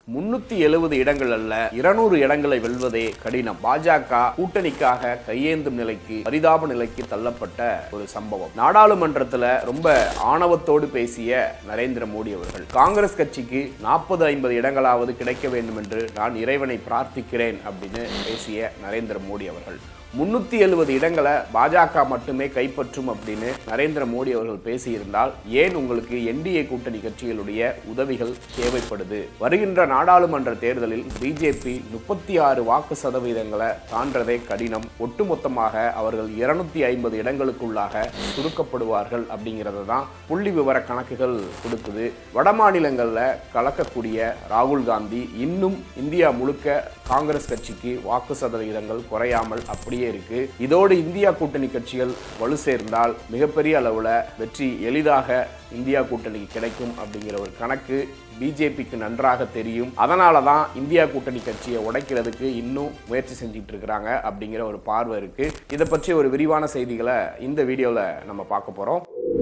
முன்னூத்தி எழுபது இடங்கள் அல்ல இருநூறு இடங்களை வெல்வதே கடினம் பாஜக கூட்டணிக்காக கையேந்தும் நிலைக்கு பரிதாப நிலைக்கு தள்ளப்பட்ட ஒரு சம்பவம் நாடாளுமன்றத்துல ரொம்ப ஆணவத்தோடு பேசிய நரேந்திர மோடி அவர்கள் காங்கிரஸ் கட்சிக்கு நாற்பது ஐம்பது இடங்களாவது கிடைக்க வேண்டும் என்று நான் இறைவனை பிரார்த்திக்கிறேன் அப்படின்னு பேசிய நரேந்திர மோடி அவர்கள் முன்னூத்தி எழுபது இடங்களை பாஜக மட்டுமே கைப்பற்றும் அப்படின்னு நரேந்திர மோடி அவர்கள் பேசியிருந்தால் ஏன் உங்களுக்கு என்டிஏ கூட்டணி கட்சிகளுடைய உதவிகள் தேவைப்படுது வருகின்ற நாடாளுமன்ற தேர்தலில் பிஜேபி முப்பத்தி ஆறு வாக்கு சதவீதங்களை தாண்டதே கடினம் ஒட்டுமொத்தமாக அவர்கள் இருநூத்தி ஐம்பது இடங்களுக்குள்ளாக சுருக்கப்படுவார்கள் அப்படிங்கிறத தான் புள்ளி விவர கணக்குகள் கொடுக்குது வட மாநிலங்களில் கலக்கக்கூடிய ராகுல் காந்தி இன்னும் இந்தியா முழுக்க காங்கிரஸ் கட்சிக்கு வாக்கு சதவீதங்கள் குறையாமல் அப்படியே இருக்கு இதோடு இந்தியா கூட்டணி கட்சிகள் வலு சேர்ந்தால் மிகப்பெரிய அளவில் வெற்றி எளிதாக இந்தியா கூட்டணிக்கு கிடைக்கும் அப்படிங்கிற ஒரு கணக்கு பிஜேபிக்கு நன்றாக தெரியும் அதனால தான் இந்தியா கூட்டணி கட்சியை உடைக்கிறதுக்கு இன்னும் முயற்சி செஞ்சுட்டு இருக்கிறாங்க அப்படிங்கிற ஒரு பார்வை இருக்கு இதை பற்றி ஒரு விரிவான செய்திகளை இந்த வீடியோவில் நம்ம பார்க்க போகிறோம்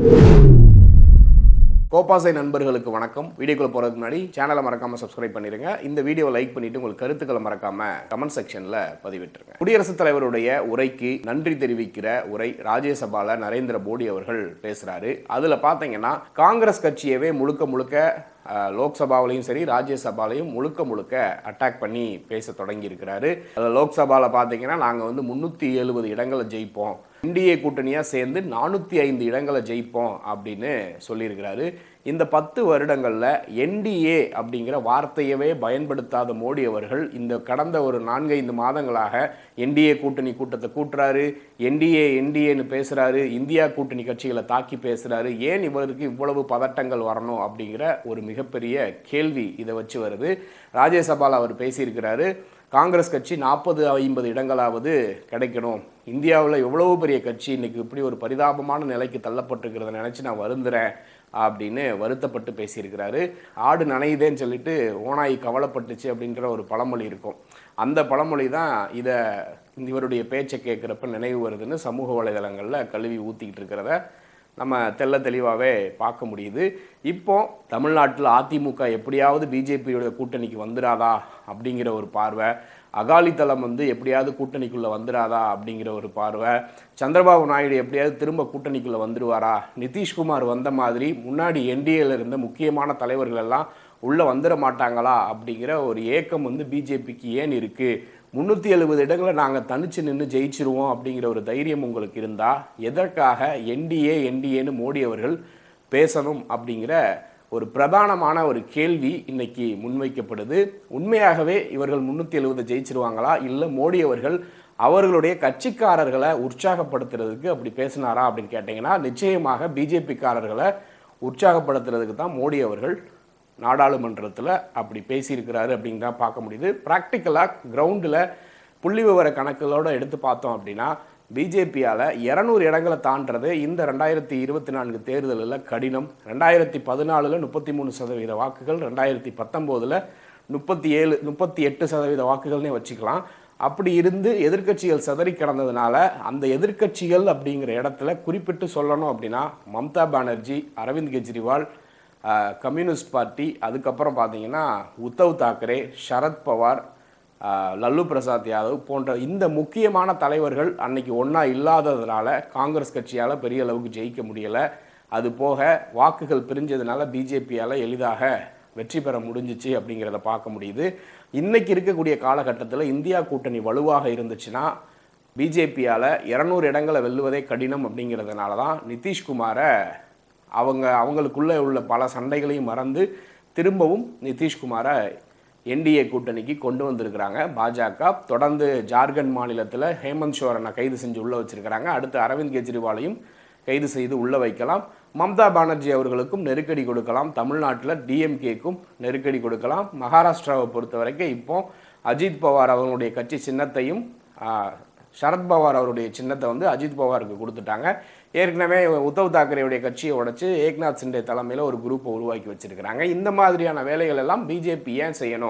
கோபாசை நண்பர்களுக்கு வணக்கம் வீடியோக்குள்ள போறதுக்கு முன்னாடி சேனலை மறக்காம சப்ஸ்கிரைப் பண்ணிருங்க இந்த வீடியோ லைக் பண்ணிட்டு உங்களுக்கு கருத்துக்களை மறக்காம கமெண்ட் செக்ஷன்ல பதிவிட்டுருங்க குடியரசுத் தலைவருடைய உரைக்கு நன்றி தெரிவிக்கிற உரை ராஜ்யசபால நரேந்திர மோடி அவர்கள் பேசுறாரு அதுல பாத்தீங்கன்னா காங்கிரஸ் கட்சியவே முழுக்க முழுக்க அஹ், லோக்சபாவிலையும் சரி ராஜ்யசபாலையும் முழுக்க முழுக்க அட்டாக் பண்ணி பேச தொடங்கி இருக்கிறாரு அதில் லோக்சபாவில் பார்த்தீங்கன்னா நாங்கள் வந்து முந்நூற்றி எழுபது இடங்களை ஜெயிப்போம் என்டிஏ கூட்டணியாக சேர்ந்து நானூற்றி ஐந்து இடங்களை ஜெயிப்போம் அப்படின்னு சொல்லியிருக்கிறாரு இந்த பத்து வருடங்களில் என்டிஏ அப்படிங்கிற வார்த்தையவே பயன்படுத்தாத மோடி அவர்கள் இந்த கடந்த ஒரு நான்கைந்து மாதங்களாக என்டிஏ கூட்டணி கூட்டத்தை கூட்டுறாரு என்டிஏ என்டிஏன்னு பேசுகிறாரு இந்தியா கூட்டணி கட்சிகளை தாக்கி பேசுகிறாரு ஏன் இவருக்கு இவ்வளவு பதட்டங்கள் வரணும் அப்படிங்கிற ஒரு மிகப்பெரிய கேள்வி இதை வச்சு வருது ராஜ்யசபாவில் அவர் பேசியிருக்கிறாரு காங்கிரஸ் கட்சி நாற்பது ஐம்பது இடங்களாவது கிடைக்கணும் இந்தியாவில் எவ்வளவு பெரிய கட்சி இன்னைக்கு இப்படி ஒரு பரிதாபமான நிலைக்கு தள்ளப்பட்டிருக்கிறத நினச்சி நான் வருந்துறேன் அப்படின்னு வருத்தப்பட்டு பேசியிருக்கிறாரு ஆடு நனையுதேன்னு சொல்லிட்டு ஓனாய் கவலைப்பட்டுச்சு அப்படின்ற ஒரு பழமொழி இருக்கும் அந்த பழமொழி தான் இதை இவருடைய பேச்சை கேட்குறப்ப நினைவு வருதுன்னு சமூக வலைதளங்களில் கழுவி ஊற்றிக்கிட்டு இருக்கிறத நம்ம தெள்ள தெளிவாகவே பார்க்க முடியுது இப்போ தமிழ்நாட்டில் அதிமுக எப்படியாவது பிஜேபியோட கூட்டணிக்கு வந்துடாதா அப்படிங்கிற ஒரு பார்வை அகாலிதளம் வந்து எப்படியாவது கூட்டணிக்குள்ளே வந்துடாதா அப்படிங்கிற ஒரு பார்வை சந்திரபாபு நாயுடு எப்படியாவது திரும்ப கூட்டணிக்குள்ளே வந்துடுவாரா நிதிஷ்குமார் வந்த மாதிரி முன்னாடி என்டிஏல இருந்த முக்கியமான தலைவர்கள் எல்லாம் உள்ளே வந்துட மாட்டாங்களா அப்படிங்கிற ஒரு ஏக்கம் வந்து பிஜேபிக்கு ஏன் இருக்குது முந்நூற்றி எழுபது இடங்களை நாங்கள் தனிச்சு நின்று ஜெயிச்சிருவோம் அப்படிங்கிற ஒரு தைரியம் உங்களுக்கு இருந்தால் எதற்காக என்டிஏ என்டிஏன்னு மோடி அவர்கள் பேசணும் அப்படிங்கிற ஒரு பிரதானமான ஒரு கேள்வி இன்னைக்கு முன்வைக்கப்படுது உண்மையாகவே இவர்கள் முந்நூற்றி எழுபது ஜெயிச்சிருவாங்களா இல்லை மோடி அவர்கள் அவர்களுடைய கட்சிக்காரர்களை உற்சாகப்படுத்துறதுக்கு அப்படி பேசினாரா அப்படின்னு கேட்டிங்கன்னா நிச்சயமாக பிஜேபிக்காரர்களை உற்சாகப்படுத்துறதுக்கு தான் மோடி அவர்கள் நாடாளுமன்றத்தில் அப்படி பேசியிருக்கிறாரு அப்படின்னு தான் பார்க்க முடியுது ப்ராக்டிக்கலாக கிரவுண்டில் புள்ளி விவர கணக்குகளோடு எடுத்து பார்த்தோம் அப்படின்னா பிஜேபியால் இரநூறு இடங்களை தாண்டது இந்த ரெண்டாயிரத்தி இருபத்தி நான்கு தேர்தலில் கடினம் ரெண்டாயிரத்தி பதினாலில் முப்பத்தி மூணு சதவீத வாக்குகள் ரெண்டாயிரத்தி பத்தொம்போதில் முப்பத்தி ஏழு முப்பத்தி எட்டு சதவீத வாக்குகள்னே வச்சுக்கலாம் அப்படி இருந்து எதிர்க்கட்சிகள் சிதறி கிடந்ததுனால அந்த எதிர்க்கட்சிகள் அப்படிங்கிற இடத்துல குறிப்பிட்டு சொல்லணும் அப்படின்னா மம்தா பானர்ஜி அரவிந்த் கெஜ்ரிவால் ஆஹ், கம்யூனிஸ்ட் பார்ட்டி அதுக்கப்புறம் பார்த்தீங்கன்னா உத்தவ் தாக்கரே சரத் பவார் ஆஹ், லல்லு பிரசாத் யாதவ் போன்ற இந்த முக்கியமான தலைவர்கள் அன்னைக்கு ஒன்றா இல்லாததுனால காங்கிரஸ் கட்சியால் பெரிய அளவுக்கு ஜெயிக்க முடியலை அது போக வாக்குகள் பிரிஞ்சதுனால பிஜேபியால் எளிதாக வெற்றி பெற முடிஞ்சிச்சு அப்படிங்கிறத பார்க்க முடியுது இன்னைக்கு இருக்கக்கூடிய காலகட்டத்தில் இந்தியா கூட்டணி வலுவாக இருந்துச்சுன்னா பிஜேபியால் இரநூறு இடங்களை வெல்லுவதே கடினம் அப்படிங்கிறதுனால தான் நிதிஷ்குமாரை அவங்க அவங்களுக்குள்ளே உள்ள பல சண்டைகளையும் மறந்து திரும்பவும் நிதிஷ்குமாரை என்டிஏ கூட்டணிக்கு கொண்டு வந்திருக்கிறாங்க பாஜக தொடர்ந்து ஜார்க்கண்ட் மாநிலத்தில் ஹேமந்த் சோரனை கைது செஞ்சு உள்ளே வச்சிருக்கிறாங்க அடுத்து அரவிந்த் கெஜ்ரிவாலையும் கைது செய்து உள்ள வைக்கலாம் மம்தா பானர்ஜி அவர்களுக்கும் நெருக்கடி கொடுக்கலாம் தமிழ்நாட்டில் டிஎம்கேக்கும் நெருக்கடி கொடுக்கலாம் மகாராஷ்டிராவை பொறுத்த வரைக்கும் இப்போ அஜித் பவார் அவர்களுடைய கட்சி சின்னத்தையும் ஆ, சரத்பவார் அவருடைய சின்னத்தை வந்து அஜித் பவாருக்கு கொடுத்துட்டாங்க ஏற்கனவே உத்தவ் தாக்கரேவுடைய கட்சியை உடைச்சு ஏக்நாத் சிண்டே தலைமையில் ஒரு குரூப்பை உருவாக்கி வச்சிருக்கிறாங்க இந்த மாதிரியான வேலைகள் எல்லாம் பிஜேபி ஏன் செய்யணும்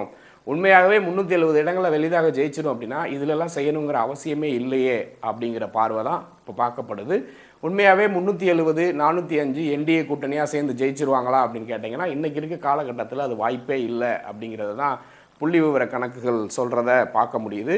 உண்மையாகவே முந்நூற்றி எழுபது இடங்களை எளிதாக ஜெயிச்சிடும் அப்படின்னா இதுலெல்லாம் செய்யணுங்கிற அவசியமே இல்லையே அப்படிங்கிற பார்வை தான் இப்போ பார்க்கப்படுது உண்மையாகவே முந்நூற்றி எழுபது நானூற்றி அஞ்சு என்டிஏ கூட்டணியாக சேர்ந்து ஜெயிச்சிருவாங்களா அப்படின்னு கேட்டிங்கன்னா இன்றைக்கி இருக்க காலகட்டத்தில் அது வாய்ப்பே இல்லை அப்படிங்கிறது தான் புள்ளி விவர கணக்குகள் சொல்கிறத பார்க்க முடியுது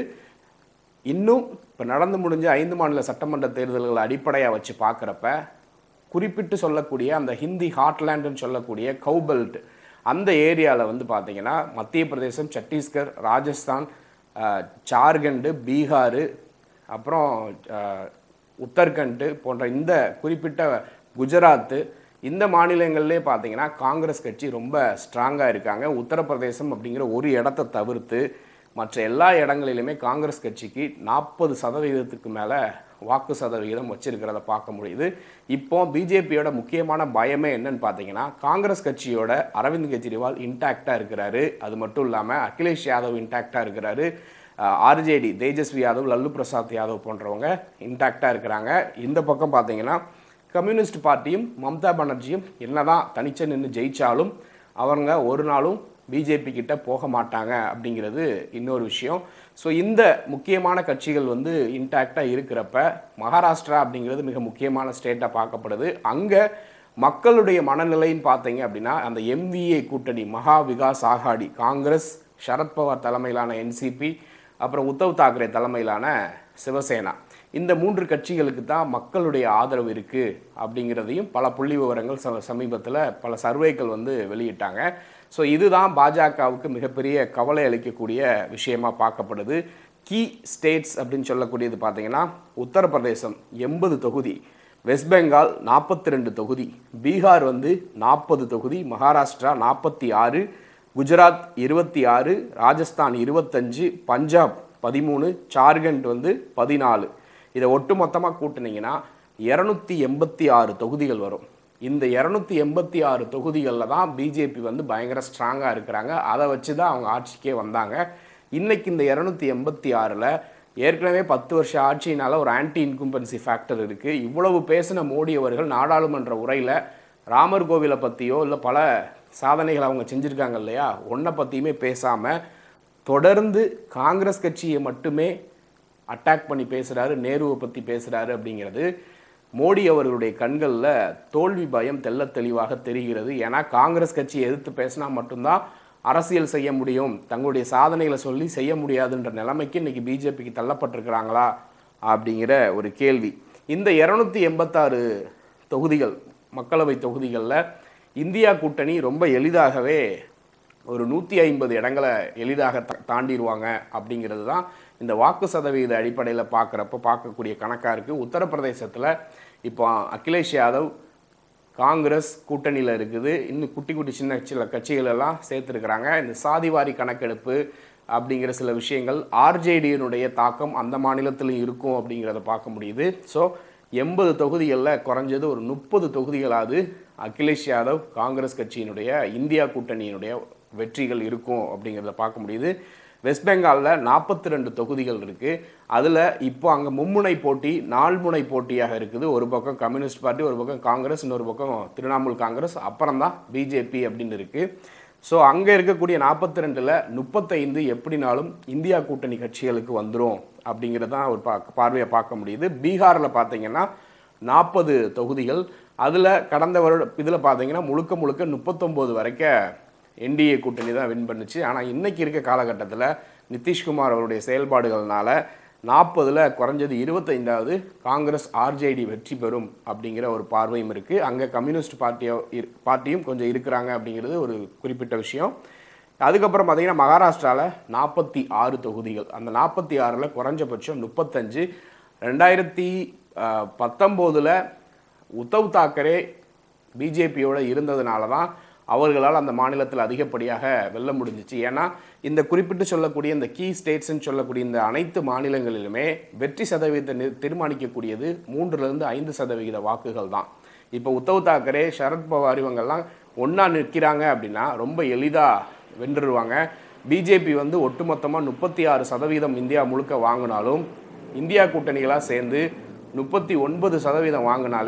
இன்னும் இப்போ நடந்து முடிஞ்ச ஐந்து மாநில சட்டமன்ற தேர்தல்களை அடிப்படையாக வச்சு பார்க்குறப்ப குறிப்பிட்டு சொல்லக்கூடிய அந்த ஹிந்தி ஹாட்லேண்டுன்னு சொல்லக்கூடிய கவுபெல்ட் அந்த ஏரியாவில் வந்து பார்த்தீங்கன்னா மத்திய பிரதேசம் சத்தீஸ்கர் ராஜஸ்தான் அஹ், ஜார்க்கண்டு பீகார் அப்புறம் அஹ், உத்தரகண்ட் போன்ற இந்த குறிப்பிட்ட குஜராத்து இந்த மாநிலங்கள்லேயே பார்த்தீங்கன்னா காங்கிரஸ் கட்சி ரொம்ப ஸ்ட்ராங்காக இருக்காங்க உத்தரப்பிரதேசம் அப்படிங்கிற ஒரு இடத்த தவிர்த்து மற்ற எல்லா இடங்களிலுமே காங்கிரஸ் கட்சிக்கு நாற்பது சதவீதத்துக்கு மேலே வாக்கு சதவிகிதம் வச்சிருக்கிறத பார்க்க முடியுது இப்போ பிஜேபியோட முக்கியமான பயமே என்னன்னு பார்த்தீங்கன்னா காங்கிரஸ் கட்சியோட அரவிந்த் கெஜ்ரிவால் இன்டாக்டாக இருக்கிறாரு அது மட்டும் இல்லாமல் அகிலேஷ் யாதவ் இன்டாக்டாக இருக்கிறாரு ஆர்ஜேடி தேஜஸ்வி யாதவ் லல்லு பிரசாத் யாதவ் போன்றவங்க இன்டாக்டாக இருக்கிறாங்க இந்த பக்கம் பார்த்தீங்கன்னா கம்யூனிஸ்ட் பார்ட்டியும் மம்தா பானர்ஜியும் என்னதான் தனிச்சு நின்று ஜெயிச்சாலும் அவங்க ஒரு நாளும் பிஜேபி கிட்ட போக மாட்டாங்க அப்படிங்கிறது இன்னொரு விஷயம் ஸோ இந்த முக்கியமான கட்சிகள் வந்து இன்டாக்டாக இருக்கிறப்ப மகாராஷ்டிரா அப்படிங்கிறது மிக முக்கியமான ஸ்டேட்டாக பார்க்கப்படுது அங்கே மக்களுடைய மனநிலைன்னு பார்த்தீங்க அப்படின்னா அந்த எம்விஏ கூட்டணி மகா விகாஸ் ஆகாடி காங்கிரஸ் சரத்பவார் தலைமையிலான என்சிபி அப்புறம் உத்தவ் தாக்கரே தலைமையிலான சிவசேனா இந்த மூன்று கட்சிகளுக்கு தான் மக்களுடைய ஆதரவு இருக்குது அப்படிங்கிறதையும் பல புள்ளி விவரங்கள் ச சமீபத்தில் பல சர்வேக்கள் வந்து வெளியிட்டாங்க ஸோ இதுதான் பாஜகவுக்கு மிகப்பெரிய கவலை அளிக்கக்கூடிய விஷயமா பார்க்கப்படுது கீ ஸ்டேட்ஸ் அப்படின்னு சொல்லக்கூடியது பார்த்தீங்கன்னா உத்தரப்பிரதேசம் எண்பது தொகுதி வெஸ்ட் பெங்கால் நாற்பத்தி ரெண்டு தொகுதி பீகார் வந்து நாற்பது தொகுதி மகாராஷ்டிரா நாற்பத்தி ஆறு குஜராத் இருபத்தி ஆறு ராஜஸ்தான் இருபத்தஞ்சு பஞ்சாப் பதிமூணு ஜார்க்கண்ட் வந்து பதினாலு இதை ஒட்டு மொத்தமாக கூட்டினீங்கன்னா இரநூத்தி எண்பத்தி ஆறு தொகுதிகள் வரும் இந்த இரநூத்தி எண்பத்தி ஆறு தொகுதிகளில் தான் பிஜேபி வந்து பயங்கர ஸ்ட்ராங்காக இருக்கிறாங்க அதை வச்சு தான் அவங்க ஆட்சிக்கே வந்தாங்க இன்னைக்கு இந்த இரநூத்தி எண்பத்தி ஆறில் ஏற்கனவே பத்து வருஷம் ஆட்சியினால ஒரு ஆன்டி இன்கும்பன்சி ஃபேக்டர் இருக்குது இவ்வளவு பேசின மோடி அவர்கள் நாடாளுமன்ற உரையில் ராமர் கோவிலை பற்றியோ இல்லை பல சாதனைகள் அவங்க செஞ்சுருக்காங்க இல்லையா ஒன்றை பற்றியுமே பேசாமல் தொடர்ந்து காங்கிரஸ் கட்சியை மட்டுமே அட்டாக் பண்ணி பேசுகிறாரு நேருவை பற்றி பேசுகிறாரு அப்படிங்கிறது மோடி அவர்களுடைய கண்களில் தோல்வி பயம் தெள்ளத் தெளிவாக தெரிகிறது ஏன்னா காங்கிரஸ் கட்சியை எதிர்த்து பேசினா மட்டும்தான் அரசியல் செய்ய முடியும் தங்களுடைய சாதனைகளை சொல்லி செய்ய முடியாதுன்ற நிலைமைக்கு இன்னைக்கு பிஜேபிக்கு தள்ளப்பட்டிருக்கிறாங்களா அப்படிங்கிற ஒரு கேள்வி இந்த இரநூத்தி எண்பத்தாறு தொகுதிகள் மக்களவை தொகுதிகளில் இந்தியா கூட்டணி ரொம்ப எளிதாகவே ஒரு நூற்றி ஐம்பது இடங்களை எளிதாக தா- தாண்டிடுவாங்க அப்படிங்கிறது தான் இந்த வாக்கு சதவீத அடிப்படையில் பார்க்குறப்ப பார்க்கக்கூடிய கணக்காக இருக்குது உத்தரப்பிரதேசத்தில் இப்போ அகிலேஷ் யாதவ் காங்கிரஸ் கூட்டணியில் இருக்குது இன்னும் குட்டி குட்டி சின்ன சில கட்சிகள் எல்லாம் சேர்த்துருக்குறாங்க இந்த சாதிவாரி கணக்கெடுப்பு அப்படிங்கிற சில விஷயங்கள் ஆர்ஜேடியினுடைய தாக்கம் அந்த மாநிலத்திலும் இருக்கும் அப்படிங்கிறத பார்க்க முடியுது ஸோ எண்பது தொகுதிகளில் குறைஞ்சது ஒரு முப்பது தொகுதிகளாவது அகிலேஷ் யாதவ் காங்கிரஸ் கட்சியினுடைய இந்தியா கூட்டணியினுடைய வெற்றிகள் இருக்கும் அப்படிங்கிறத பார்க்க முடியுது வெஸ்ட் பெங்காலில் நாற்பத்தி ரெண்டு தொகுதிகள் இருக்குது அதில் இப்போ அங்கே மும்முனை போட்டி நால்முனை போட்டியாக இருக்குது ஒரு பக்கம் கம்யூனிஸ்ட் பார்ட்டி ஒரு பக்கம் காங்கிரஸ் இன்னொரு பக்கம் திரிணாமுல் காங்கிரஸ் அப்புறம் தான் பிஜேபி அப்படின்னு இருக்குது ஸோ அங்கே இருக்கக்கூடிய நாற்பத்தி ரெண்டில் முப்பத்தைந்து எப்படினாலும் இந்தியா கூட்டணி கட்சிகளுக்கு வந்துடும் அப்படிங்கிறது தான் ஒரு பா பார்வையை பார்க்க முடியுது பீகாரில் பார்த்தீங்கன்னா நாற்பது தொகுதிகள் அதில் கடந்த வருட இதில் பார்த்தீங்கன்னா முழுக்க முழுக்க முப்பத்தொம்போது வரைக்கும் என்டிஏ கூட்டணி தான் வின் பண்ணுச்சு ஆனால் இன்னைக்கு இருக்க காலகட்டத்தில் நிதிஷ்குமார் அவருடைய செயல்பாடுகள்னால நாற்பதில் குறைஞ்சது இருபத்தைந்தாவது காங்கிரஸ் ஆர்ஜேடி வெற்றி பெறும் அப்படிங்கிற ஒரு பார்வையும் இருக்குது அங்கே கம்யூனிஸ்ட் பார்ட்டியோ இரு- பார்ட்டியும் கொஞ்சம் இருக்கிறாங்க அப்படிங்கிறது ஒரு குறிப்பிட்ட விஷயம் அதுக்கப்புறம் பார்த்தீங்கன்னா மகாராஷ்டிராவில் நாற்பத்தி ஆறு தொகுதிகள் அந்த நாற்பத்தி ஆறில் குறைஞ்சபட்சம் முப்பத்தஞ்சு ரெண்டாயிரத்தி பத்தொம்போதில் உத்தவ் தாக்கரே பிஜேபியோட இருந்ததுனால தான் அவர்களால் அந்த மாநிலத்தில் அதிகப்படியாக வெல்ல முடிஞ்சிச்சு ஏன்னா இந்த குறிப்பிட்டு சொல்லக்கூடிய இந்த கீ ஸ்டேட்ஸ்ன்னு சொல்லக்கூடிய இந்த அனைத்து மாநிலங்களிலுமே வெற்றி சதவீதத்தை நி- தீர்மானிக்கக்கூடியது மூன்றுலேருந்து ஐந்து சதவிகித வாக்குகள் தான் இப்போ உத்தவ் தாக்கரே சரத்பவார் இவங்கெல்லாம் ஒன்றா நிற்கிறாங்க அப்படின்னா ரொம்ப எளிதாக வென்றுருவாங்க பிஜேபி வந்து ஒட்டுமொத்தமாக முப்பத்தி ஆறு சதவீதம் இந்தியா முழுக்க வாங்கினாலும் இந்தியா கூட்டணிகளாக சேர்ந்து முப்பத்தி ஒன்பது சதவீதம் வாங்கினாலே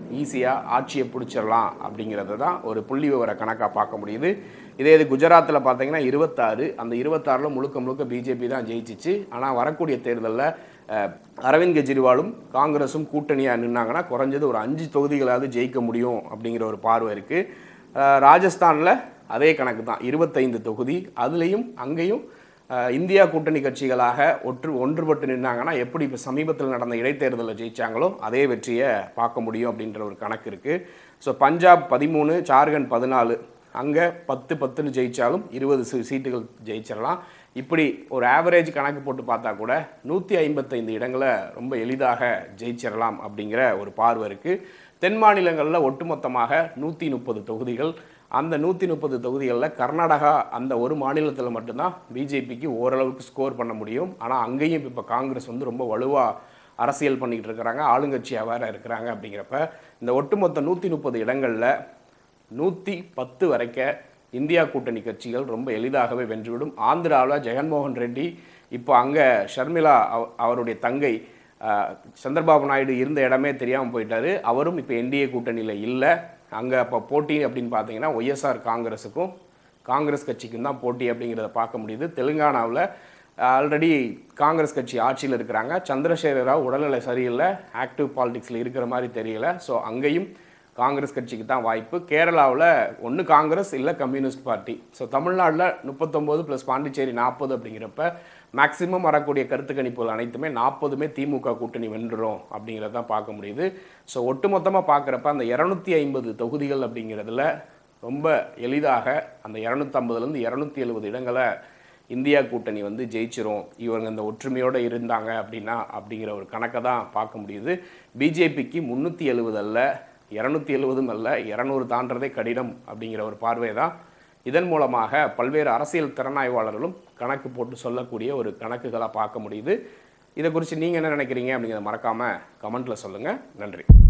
ஈஸியாக ஆட்சியை பிடிச்சிடலாம் அப்படிங்கிறது தான் ஒரு புள்ளி விவர கணக்காக பார்க்க முடியுது இதே இது குஜராத்தில் பார்த்தீங்கன்னா இருபத்தாறு அந்த இருபத்தாறில் முழுக்க முழுக்க பிஜேபி தான் ஜெயிச்சிச்சு ஆனால் வரக்கூடிய தேர்தலில் அஹ், அரவிந்த் கெஜ்ரிவாலும் காங்கிரஸும் கூட்டணியாக நின்னாங்கன்னா குறைஞ்சது ஒரு அஞ்சு தொகுதிகளாவது ஜெயிக்க முடியும் அப்படிங்கிற ஒரு பார்வை இருக்குது ராஜஸ்தானில் அதே கணக்கு தான் இருபத்தைந்து தொகுதி அதுலேயும் அங்கேயும் அஹ், இந்தியா கூட்டணி கட்சிகளாக ஒற்று ஒன்றுபட்டு நின்னாங்கன்னா எப்படி இப்போ சமீபத்தில் நடந்த இடைத்தேர்தலில் ஜெயிச்சாங்களோ அதே வெற்றியை பார்க்க முடியும் அப்படின்ற ஒரு கணக்கு இருக்குது ஸோ பஞ்சாப் பதிமூணு ஜார்க்கண்ட் பதினாலு அங்கே பத்து பத்துன்னு ஜெயிச்சாலும் இருபது சீட்டுகள் ஜெயிச்சிடலாம் இப்படி ஒரு ஆவரேஜ் கணக்கு போட்டு பார்த்தா கூட நூற்றி ஐம்பத்தைந்து இடங்களை ரொம்ப எளிதாக ஜெயிச்சிடலாம் அப்படிங்கிற ஒரு பார்வை இருக்குது தென் மாநிலங்களில் ஒட்டுமொத்தமாக நூற்றி முப்பது தொகுதிகள் அந்த நூற்றி முப்பது தொகுதிகளில் கர்நாடகா அந்த ஒரு மாநிலத்தில் மட்டும்தான் பிஜேபிக்கு ஓரளவுக்கு ஸ்கோர் பண்ண முடியும் ஆனால் அங்கேயும் இப்போ காங்கிரஸ் வந்து ரொம்ப வலுவாக அரசியல் பண்ணிக்கிட்டு இருக்கிறாங்க ஆளுங்கட்சியாக வேற இருக்கிறாங்க அப்படிங்கிறப்ப இந்த ஒட்டுமொத்த நூற்றி முப்பது இடங்களில் நூற்றி பத்து வரைக்க இந்தியா கூட்டணி கட்சிகள் ரொம்ப எளிதாகவே வென்றுவிடும் ஆந்திராவில் ஜெகன்மோகன் ரெட்டி இப்போ அங்கே ஷர்மிளா அவ- அவருடைய தங்கை அஹ், சந்திரபாபு நாயுடு இருந்த இடமே தெரியாமல் போயிட்டாரு அவரும் இப்போ என்டிஏ கூட்டணியில் இல்லை அங்கே இப்போ போட்டி அப்படின்னு பார்த்தீங்கன்னா ஒய்எஸ்ஆர் காங்கிரஸுக்கும் காங்கிரஸ் கட்சிக்கும் தான் போட்டி அப்படிங்கிறத பார்க்க முடியுது தெலுங்கானாவில் ஆல்ரெடி காங்கிரஸ் கட்சி ஆட்சியில் இருக்கிறாங்க சந்திரசேகர ராவ் உடல்நிலை சரியில்லை ஆக்டிவ் பாலிடிக்ஸில் இருக்கிற மாதிரி தெரியல ஸோ அங்கேயும் காங்கிரஸ் கட்சிக்கு தான் வாய்ப்பு கேரளாவில் ஒன்று காங்கிரஸ் இல்லை கம்யூனிஸ்ட் பார்ட்டி ஸோ தமிழ்நாட்டில் முப்பத்தொம்போது ப்ளஸ் பாண்டிச்சேரி நாற்பது அப்படிங்கிறப்ப மேக்சிமம் வரக்கூடிய கருத்து கணிப்புகள் அனைத்துமே நாற்பதுமே திமுக கூட்டணி வென்றுரும் அப்படிங்கிறத தான் பார்க்க முடியுது ஸோ ஒட்டுமொத்தமாக பார்க்குறப்ப அந்த இரநூத்தி ஐம்பது தொகுதிகள் அப்படிங்கிறதுல ரொம்ப எளிதாக அந்த இரநூத்தம்பதுலேருந்து இரநூத்தி எழுபது இடங்களை இந்தியா கூட்டணி வந்து ஜெயிச்சிரும் இவங்க இந்த ஒற்றுமையோடு இருந்தாங்க அப்படின்னா அப்படிங்கிற ஒரு கணக்கை தான் பார்க்க முடியுது பிஜேபிக்கு முந்நூற்றி எழுபது அல்ல இரநூத்தி எழுபதும் அல்ல இரநூறு தாண்டறதே கடினம் அப்படிங்கிற ஒரு பார்வை தான் இதன் மூலமாக பல்வேறு அரசியல் திறனாய்வாளர்களும் கணக்கு போட்டு சொல்லக்கூடிய ஒரு கணக்குகளை பார்க்க முடியுது இதை குறித்து நீங்கள் என்ன நினைக்கிறீங்க அப்படிங்கிறத மறக்காமல் கமெண்ட்டில் சொல்லுங்கள் நன்றி